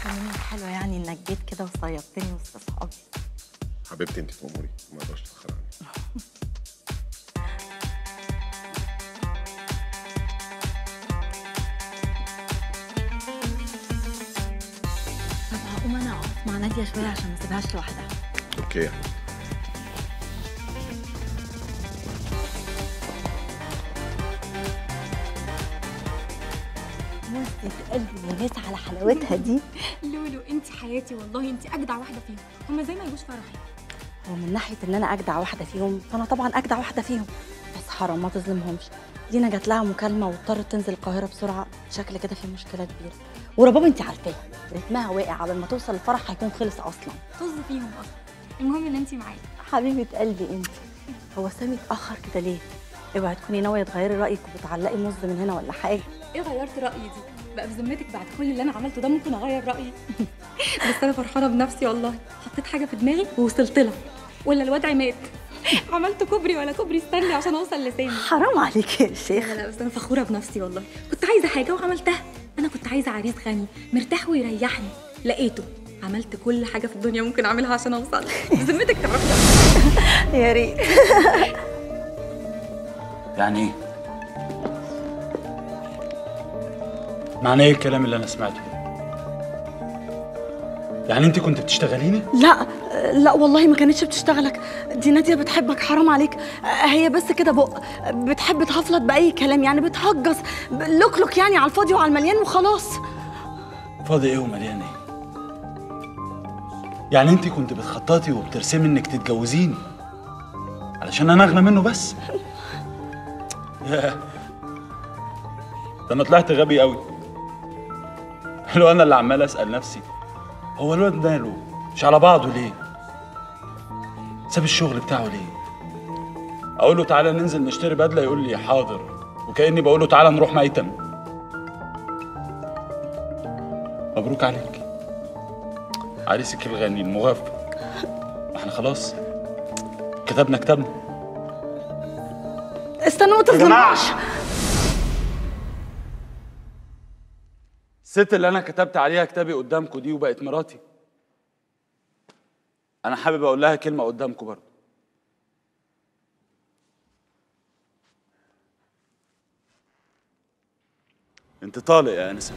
طمني حلوة يعني انك جيت كده وصيفتني وسط صحابي حبيبتي انت في اموري ما اقدرش اتاخر عنك طب هقوم انا اقف مع نادية شوية عشان ما اسيبهاش لوحدها اوكي يا حبيبي. موسة قلبي يا ناس على حلاوتها دي لولو انت حياتي والله انت اجدع واحده فيهم هما زي ما يجوش فرحي هو من ناحية ان انا اجدع واحدة فيهم فانا طبعا اجدع واحدة فيهم بس حرام ما تظلمهمش دينا جات لها مكالمة واضطرت تنزل القاهرة بسرعة شكل كده في مشكلة كبيرة ورباب انت عارفاها رتمها واقع قبل ما توصل الفرح هيكون خلص اصلا طز فيهم اصلا المهم ان انت معايا حبيبة قلبي انت هو سامي اتأخر كده ليه؟ اوعي تكوني ناوية تغيري رأيك وبتعلقي مز من هنا ولا حاجة ايه غيرت رايي دي بقى بذمتك بعد كل اللي انا عملته ده ممكن اغير رايي بس انا فرحانه بنفسي والله حطيت حاجه في دماغي ووصلت لها ولا الواد عماد عملت كوبري ولا كوبري استني عشان اوصل لسامي حرام عليك يا شيخ لا لا بس انا فخوره بنفسي والله كنت عايزه حاجه وعملتها انا كنت عايزه عريس غني مرتاح ويريحني لقيته عملت كل حاجه في الدنيا ممكن اعملها عشان اوصل بذمتك تعرفي يا ريت يعني ايه؟ معنى ايه الكلام اللي انا سمعته؟ يعني انت كنت بتشتغليني؟ لا لا والله ما كانتش بتشتغلك دي نادية بتحبك حرام عليك هي بس كده بق بتحب تهفلط بأي كلام يعني بتهجص لوك يعني على الفاضي وعلى المليان وخلاص فاضي ايه ومليان ايه؟ يعني انت كنت بتخططي وبترسمي انك تتجوزيني علشان انا اغنى منه بس ياه ده انا طلعت غبي قوي لو انا اللي عمال اسال نفسي هو الواد ماله مش على بعضه ليه ساب الشغل بتاعه ليه اقول له تعالى ننزل نشتري بدله يقول لي حاضر وكاني بقول له تعالى نروح ميتم مبروك عليك عريسك الغني الموافق احنا خلاص كتبنا كتابنا استنوا ما تظلموش الست اللي انا كتبت عليها كتابي قدامكم دي وبقت مراتي انا حابب اقول لها كلمه قدامكم برضه انت طالق يا انسه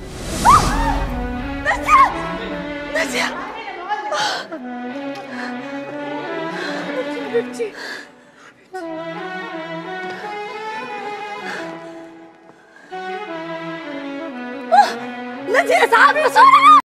نادية اسعاد بسرعة